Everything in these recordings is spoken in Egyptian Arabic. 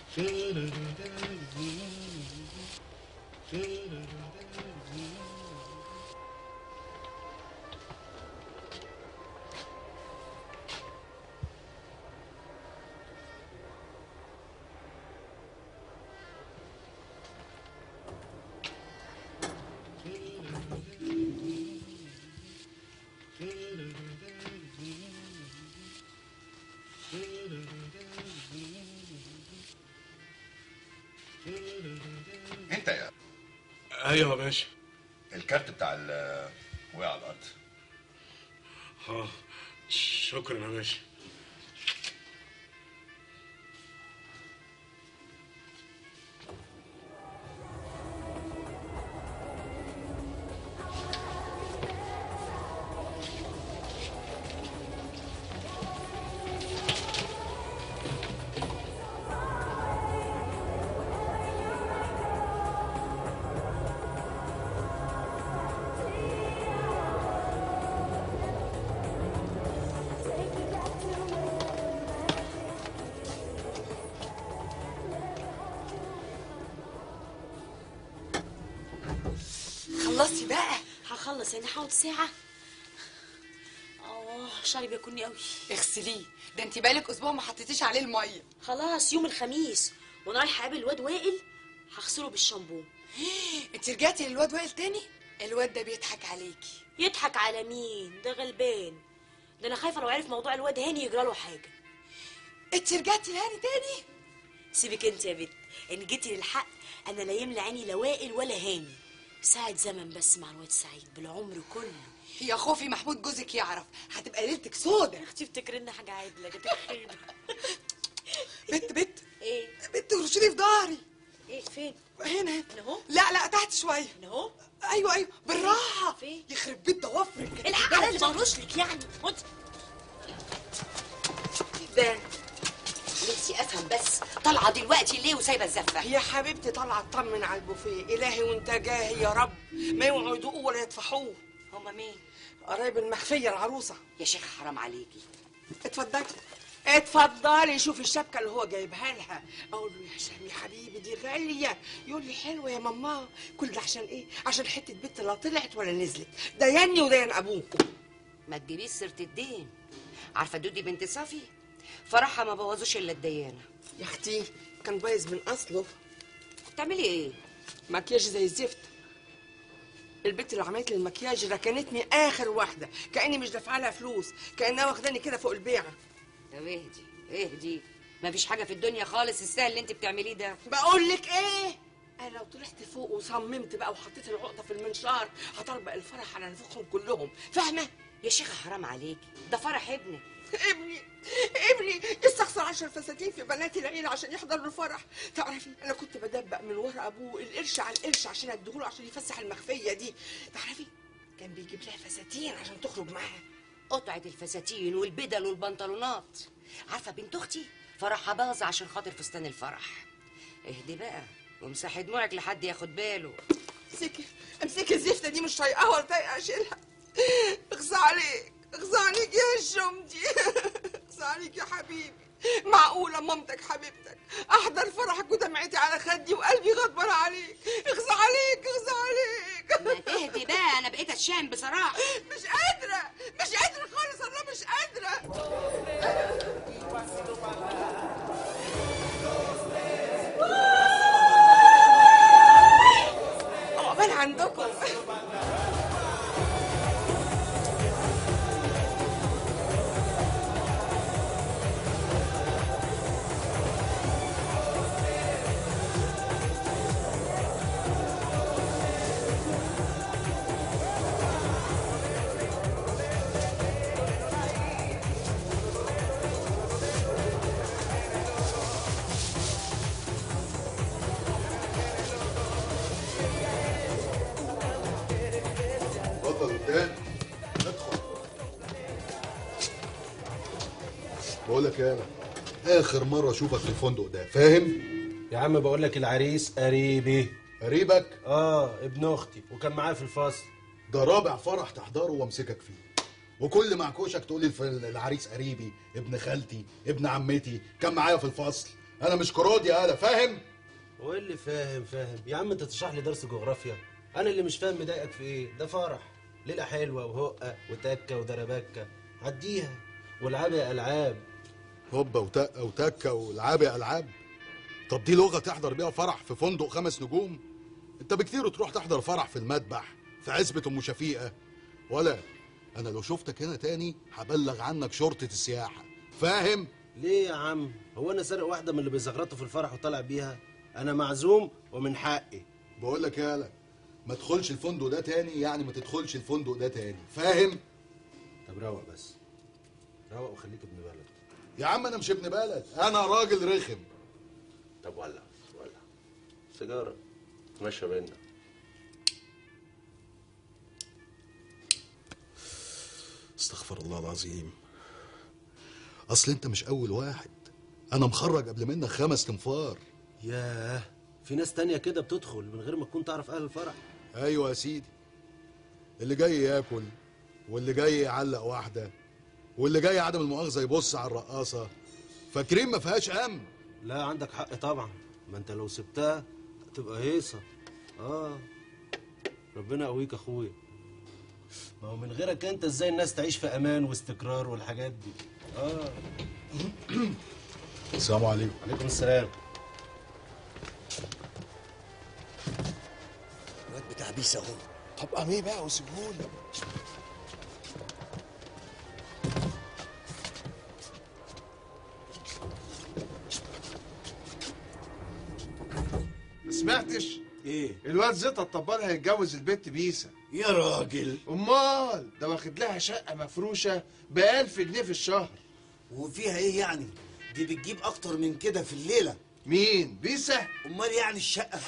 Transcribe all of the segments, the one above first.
انت يا ايوه يا باشا الكارت بتاع ال وقع على الارض اه شكرا يا باشا خلصتي بقى هخلص يعني حاول ساعة اه شعري بياكلني قوي اغسليه ده انت بقالك اسبوع ما حطيتيش عليه الميه خلاص يوم الخميس وانا رايحة اقابل الواد وائل هغسله بالشامبو انت رجعتي للواد وائل تاني الواد ده بيضحك عليكي يضحك على مين ده غلبان ده انا خايفة لو عرف موضوع الواد هاني يجرى له حاجة انت رجعتي لهاني تاني سيبك انت يا بت ان جيتي للحق انا لا يملى عيني لا وائل ولا هاني ساعة زمن بس مع الواد سعيد بالعمر كله يا خوفي محمود جوزك يعرف هتبقى ليلتك سودة اختي افتكر ان حاجة عادلة كده خير بت بت ايه بت رشدي في ظهري ايه فين هنا هنا اهو لا لا تحت شويه اهو ايوه ايوه بالراحه فين؟ يخرب بيت ضوافرك الحق انا اللي بهرش لك يعني خد ده نفسي افهم بس طالعه دلوقتي ليه وسايبه الزفه يا حبيبتي طالعه اطمن على البوفيه الهي وانت جاهي يا رب ما يوعوا يدوقوا ولا يطفحوه هما مين قرايب المخفيه العروسه يا شيخ حرام عليكي اتفضلي اتفضلي شوفي الشبكه اللي هو جايبها لها اقول له يا هشام يا حبيبي دي غاليه يقول لي حلوه يا ماما كل ده عشان ايه عشان حته بنت لا طلعت ولا نزلت دياني وديان ابوك ما تجيبيش سيره الدين عارفه دودي بنت صافي فرحها ما بوظوش الا الديانه يا اختي كان بايظ من اصله بتعملي ايه مكياج زي الزفت البنت اللي عملت لي المكياج ركنتني اخر واحده كاني مش دافعه لها فلوس كانها واخداني كده فوق البيعه طب اهدي اهدي ما فيش حاجه في الدنيا خالص السهل اللي انت بتعمليه ده بقول لك ايه انا لو طلعت فوق وصممت بقى وحطيت العقده في المنشار هطربق الفرح على نفوخهم كلهم فاهمه يا شيخه حرام عليكي ده فرح ابنك ابني ابني استخسر عشر فساتين في بنات العيله عشان يحضروا الفرح تعرفي انا كنت بدبق من ورا ابوه القرش على القرش عشان اديهوله عشان يفسح المخفيه دي تعرفي كان بيجيب لها فساتين عشان تخرج معاها قطعه الفساتين والبدل والبنطلونات عارفه بنت اختي فرحها باظ عشان خاطر فستان الفرح اهدي بقى وامسحي دموعك لحد ياخد باله امسكي امسكي الزفته دي مش طايقاها ولا طايقه اشيلها اغصى عليك اغصى عليك يا شمتي اغصى عليك يا حبيبي معقولة مامتك حبيبتك أحضر فرحك ودمعتي على خدي وقلبي غضبان عليك اغصى عليك اغصى عليك ما تهدي بقى انا بقيت اتشام بصراحه مش قادرة مش قادرة خالص أنا مش قادرة عقبال عندكم اتفضل قدام ادخل بقول لك يا انا اخر مره اشوفك في الفندق ده فاهم يا عم بقول لك العريس قريبي قريبك اه ابن اختي وكان معايا في الفصل ده رابع فرح تحضره وامسكك فيه وكل معكوشك تقول لي الف- العريس قريبي ابن خالتي ابن عمتي كان معايا في الفصل انا مش كرود يا الا فاهم هو إيه اللي فاهم فاهم يا عم انت تشرح لي درس جغرافيا انا اللي مش فاهم مضايقك في ايه ده فرح ليله حلوه وهقه وتكه ودربكه عديها والعب يا العاب هوبا وتقه وتكه والعاب يا العاب طب دي لغه تحضر بيها فرح في فندق خمس نجوم انت بكتير تروح تحضر فرح في المذبح في عزبه ام شفيقه ولا انا لو شفتك هنا تاني هبلغ عنك شرطه السياحه فاهم ليه يا عم هو انا سارق واحده من اللي بيزغرطوا في الفرح وطالع بيها انا معزوم ومن حقي بقول لك يا لا ما تدخلش الفندق ده تاني يعني ما تدخلش الفندق ده تاني فاهم طب روق بس روق وخليك ابن بلد يا عم انا مش ابن بلد انا راجل رخم طب ولع ولع سيجاره ماشيه بينا استغفر الله العظيم اصل انت مش اول واحد انا مخرج قبل منك خمس تنفار ياه في ناس تانية كده بتدخل من غير ما تكون تعرف اهل الفرح ايوه يا سيدي اللي جاي ياكل واللي جاي يعلق واحده واللي جاي عدم المؤاخذه يبص على الرقاصه فاكرين ما فيهاش امن لا عندك حق طبعا ما انت لو سبتها هتبقى هيصه اه ربنا يقويك اخويا ما هو من غيرك انت ازاي الناس تعيش في امان واستقرار والحاجات دي اه السلام عليكم عليكم السلام الواد بتاع بيس اهو طب قام ايه بقى وسيبهولي ما سمعتش ايه الواد زيطة الطبال هيتجوز البت بيسا يا راجل امال ده واخد لها شقه مفروشه ب 1000 جنيه في الشهر وفيها ايه يعني دي بتجيب اكتر من كده في الليله مين بيسا امال يعني الشقه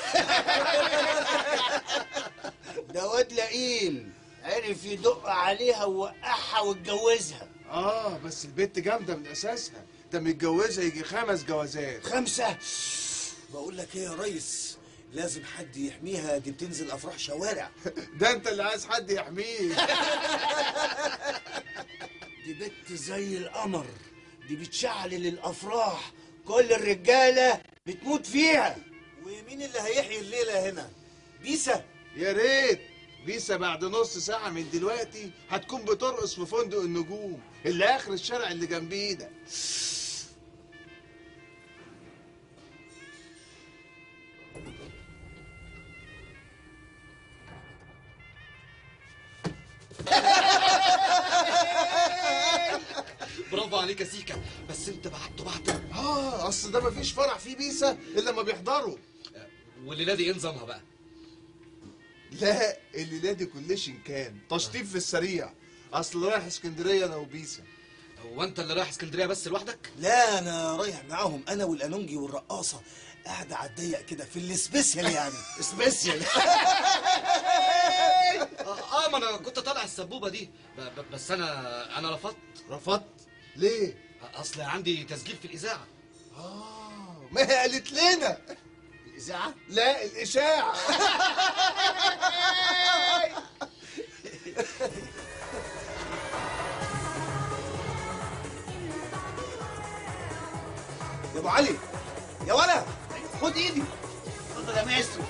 ده واد لئيم عرف يدق عليها ووقعها واتجوزها اه بس البت جامده من اساسها ده متجوزها يجي خمس جوازات خمسه بقول لك ايه يا ريس لازم حد يحميها دي بتنزل افراح شوارع ده انت اللي عايز حد يحميه دي بنت زي القمر دي بتشعلل الافراح كل الرجاله بتموت فيها ومين اللي هيحيي الليله هنا بيسا يا ريت بيسا بعد نص ساعة من دلوقتي هتكون بترقص في فندق النجوم اللي آخر الشارع اللي جنبيه ده برافو عليك يا سيكا بس انت بعته بعته اه اصل ده مفيش فرح فيه بيسا الا لما بيحضروا والليله دي ايه نظامها بقى لا الليله دي كلش كان تشطيب في السريع اصل رايح اسكندريه انا وبيسا هو انت اللي رايح اسكندريه بس لوحدك لا انا رايح معاهم انا والانونجي والرقاصه قاعده على الضيق كده في السبيسيال يعني سبيسيال اه, آه ما انا كنت طالع السبوبه دي ب ب بس انا انا رفضت رفضت ليه اصل عندي تسجيل في الاذاعه اه ما هي قالت لنا الاذاعه لا الاشاعه يا ابو علي يا ولا خد ايدي اتفضل يا ماسترو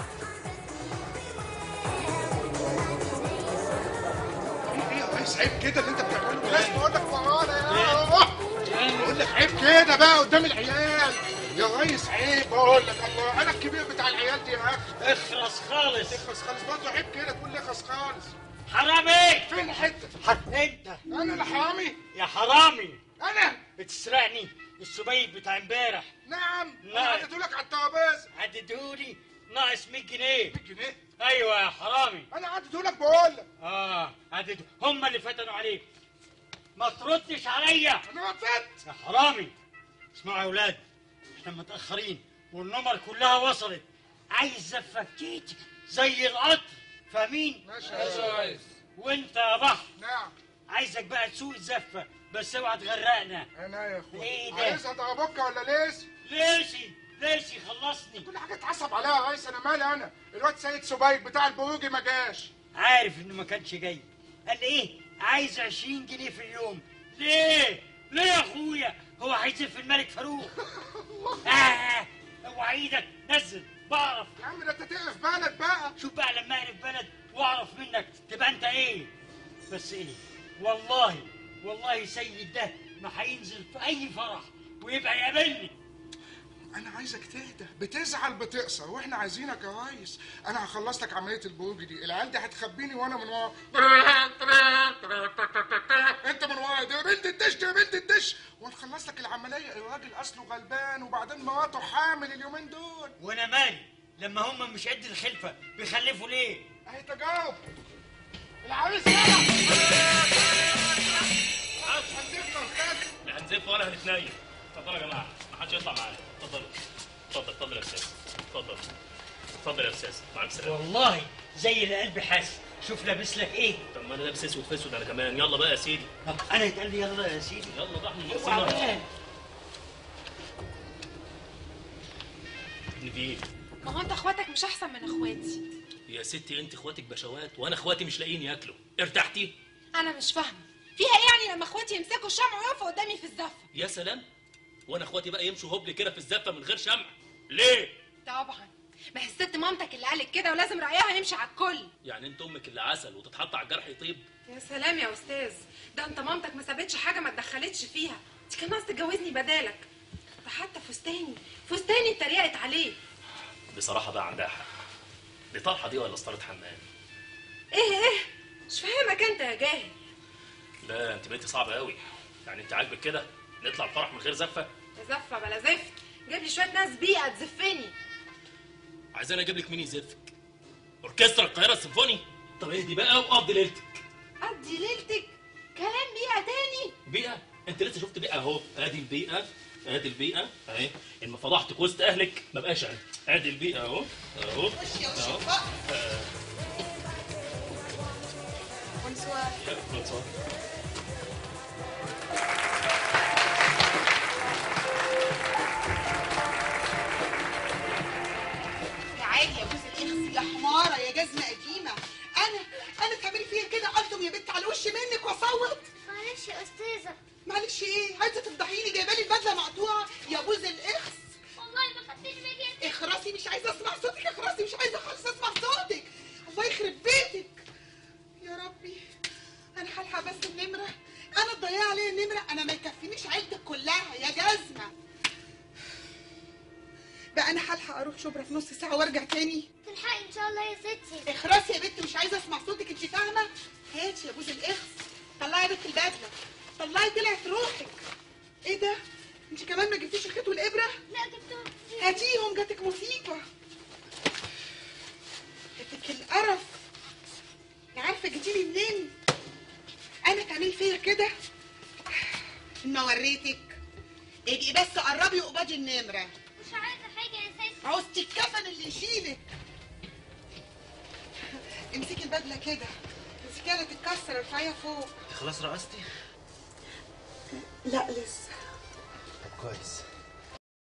ايه ريس عيب كده اللي انت بتعمله لازم اقول لك ورانا يا بقول لك عيب كده بقى قدام العيال يا ريس عيب بقول لك الله انا الكبير بتاع العيال دي يا اخي اخرس خالص اخلص خالص برضه عيب كده تقول لي اخلص خالص حرامي فين الحته انت انا اللي حرامي يا حرامي انا بتسرقني السبيك بتاع امبارح نعم نعم. انا اديته لك على الترابيزه عددولي ناقص 100 جنيه 100 جنيه ايوه يا حرامي انا عديته لك بقول لك اه عددوا هم اللي فتنوا عليك ما تردش عليا انا رديت يا حرامي اسمعوا يا اولاد احنا متاخرين والنمر كلها وصلت عايز زفكيت زي القطر فاهمين ماشي يا ريس وانت يا بحر نعم عايزك بقى تسوق الزفه بس اوعى تغرقنا انا يا اخويا ايه ده؟ عايزها ضربوكه ولا ليش ليشي ليشي خلصني كل حاجه اتعصب عليها يا ريس انا مالي انا الواد سيد سبايك بتاع البروجي ما جاش عارف انه ما كانش جاي قال ايه عايز 20 جنيه في اليوم ليه ليه يا اخويا هو عايز تعزف في الملك فاروق آه اوعى ايدك نزل بعرف يا عم ده انت تقف بالك بقى شوف بقى لما اعرف بلد واعرف منك تبقى انت ايه بس ايه والله والله سيد ده ما هينزل في اي فرح ويبقى يقابلني انا عايزك تهدى بتزعل بتقصر واحنا عايزينك يا ريس انا هخلص لك عمليه البروج دي العيال دي هتخبيني وانا من ورا انت من ورا دي يا بنت الدش دي يا بنت الدش ونخلص لك العمليه الراجل اصله غلبان وبعدين مراته حامل اليومين دول وانا مالي لما هم مش قد الخلفه بيخلفوا ليه اهي تجاوب العريس يلا عاوز هنزفنا الخد لا هنزف ولا هنتنيل اتفضلوا يا جماعه ما حدش يطلع معانا اتفضلوا اتفضل اتفضل يا استاذ اتفضل اتفضل يا استاذ مع السلامه والله زي اللي قلبي حاسس شوف لابس لك ايه طب ما انا لابس اسود في اسود انا كمان يلا بقى يا سيدي طب انا يتقال لي يلا يا سيدي يلا بقى احنا اوعى نفسنا بقى. ابن في ايه ما هو انت اخواتك مش احسن من اخواتي يا ستي انت اخواتك بشوات وانا اخواتي مش لاقيين ياكلوا ارتحتي انا مش فاهمه فيها ايه يعني لما اخواتي يمسكوا الشمع ويقفوا قدامي في الزفه يا سلام وانا اخواتي بقى يمشوا هبل كده في الزفه من غير شمع ليه طبعا ما هي الست مامتك اللي قالت كده ولازم رايها يمشي على الكل يعني انت امك اللي عسل وتتحط على الجرح يطيب يا سلام يا استاذ ده انت مامتك ما سابتش حاجه ما اتدخلتش فيها دي كان ناقص تتجوزني بدالك ده حتى فستاني فستاني اتريقت عليه بصراحه بقى عندها حق دي طرحه دي ولا اسطره حمام ايه ايه مش فاهمك انت يا جاهل لا انت بقيتي صعبه قوي يعني انت عاجبك كده نطلع الفرح من غير زفه يا زفه بلا زفت جيب لي شويه ناس بيئه تزفني عايزاني اجيب لك مين يزفك اوركسترا القاهره السيمفوني طب اهدي بقى وقضي ليلتك قضي ليلتك كلام بيئه تاني بيئه انت لسه شفت بيئه اهو ادي البيئه ادي البيئه اهي اما فضحتك وسط اهلك ما بقاش انا ادي البيئه اهو اهو اهو آه. بونسوار. يا عالي يا جوز الاخس يا حماره يا جزمه قديمه انا انا تعملي فيا كده قلتم يا بنت على وشي منك واصوت معلش يا استاذه معلش ايه عايزه تفضحيني جايبه لي البدله مقطوعه يا جوز الاخس والله ما خدتش بالي اخرسي مش عايزه اسمع صوتك اخرسي مش عايزه خالص اسمع صوتك الله يخرب بيتك يا ربي انا هلحق بس النمره انا تضيع عليا النمره انا ما يكفينيش عيلتك كلها يا جزمه بقى انا هلحق اروح شبرا في نص ساعه وارجع تاني تلحقي ان شاء الله يا ستي اخرسي يا بنت مش عايزه اسمع صوتك انت فاهمه هاتي يا جوز الاخس طلعي يا بنت البدله طلعي طلعت روحك ايه ده انت كمان ما جبتيش الخيط والابره لا جبتهم هاتيهم جاتك مصيبه جاتك القرف انت عارفه جيتيلي منين انا تعملي فيا كده ما وريتك ابقي بس قربي وقبضي النمره مش عايزه حاجه يا ستي عوزتي الكفن اللي يشيلك امسكي البدله كده امسكيها لا تتكسر ارفعيها فوق خلاص رقصتي لا لسه طب كويس